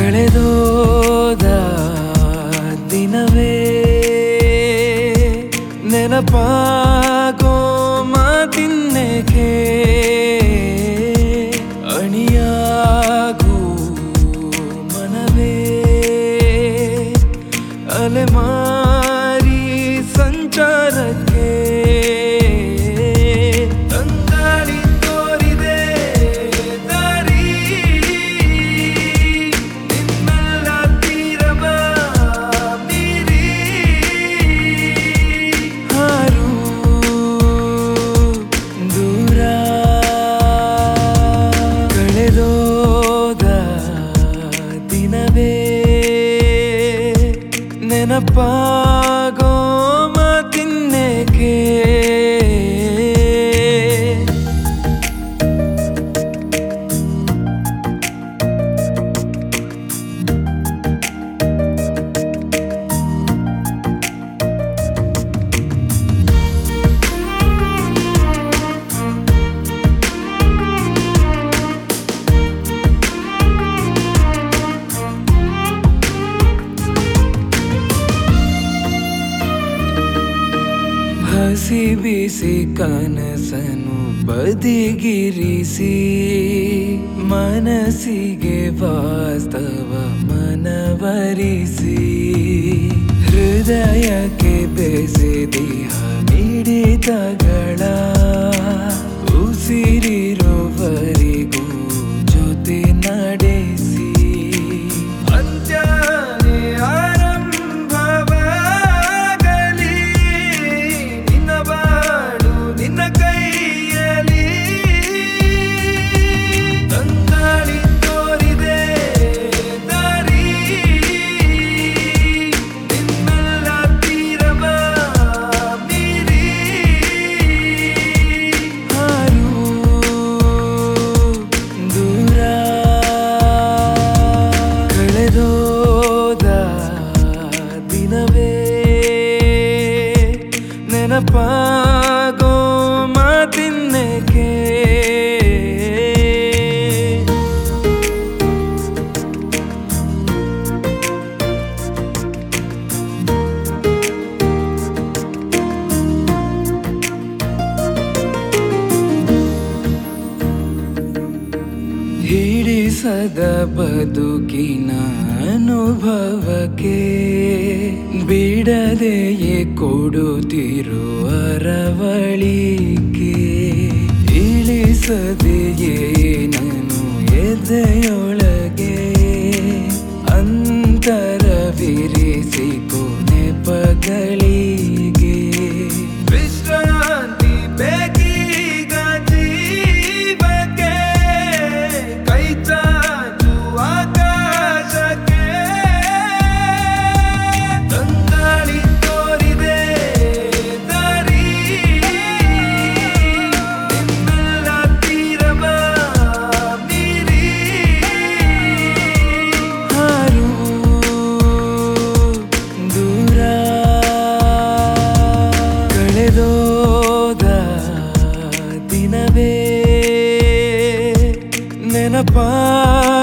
ಕಳೆದೋದ ದಿನವೇ ನೆನಪಾಗೋ ಮಾತಿನ್ನೇಕೆ ಅಣಿಯಾಗೂ ಮನವೇ ಅಲೆಮಾರಿ ಸಂಚಾರಕ್ಕೆ ತಂಗಾಳಿ ತೋರಿದೆ ದಾರಿ ನಿನ್ನೆಲ್ಲ ತೀರವ ಮೀರಿ ಹಾರು ದೂರ ಕಳೆದೋದ ದಿನವೇ ನೆನಪಾಗೋ ಮಾತಿನ್ನೇಕೆ ಹಸಿ ಬಿಸಿ ಕನಸನು ಬದಿಗಿರಿಸಿ ಮನಸ್ಸಿಗೆ ವಾಸ್ತವ ಮನವರಿಸಿ ಹೃದಯಕ್ಕೆ ಬೆಸೆದಿಹ ಮಿಡಿತಗಳ ಉಸಿರಿರುವವರೆಗೂ ಜೊತೆ ನಡೆಸಿ ಅಂತ್ಯನೇ ಆರಂಭವಾಗಲಿ ನಿನ್ನ ಬಾಳು ನಿನ್ನ ಕೈಯಲ್ಲಿ ತಂಗಾಳಿ ತೋರಿದೆ ದಾರಿ ನಿನ್ನೆಲ್ಲ ತೀರವ ಮೀರಿ ಹಾರು ದೂರ ಕಳೆದೋದ ದಿನವೇ ನೆನಪಾಗೋ ಮಾತಿನ್ನೇಕೆ ಹಿಡಿಸದ ಬದುಕಿನ ಅನುಭವಕ್ಕೆ ಬಿಡದೆಯೇ ಕೊಡುತ್ತಿರು ಅರವಳಿಕೆ ಇಳಿಸದೆಯೇ ನಾನು ಎದೆಯೊಳಗೆ ಅಂತರವಿರಿಸಿಕೊ ನೆಪಗಳಿಗೆ ವಿಶ್ರಾಂತಿ ಬೇಕೀಗ ಜೀವಕ್ಕೆ ಕೈ ಚಾಚು ಆಕಾಶಕ್ಕೆ ತಂಗಾಳಿ ತೋರಿದೆ ದಾರಿ ನಿನ್ನೆಲ್ಲ ತೀರವ ಮೀರಿ ಹಾರು ದೂರ ಕಳೆದೋದ ದಿನವೇ ನೆನಪಾ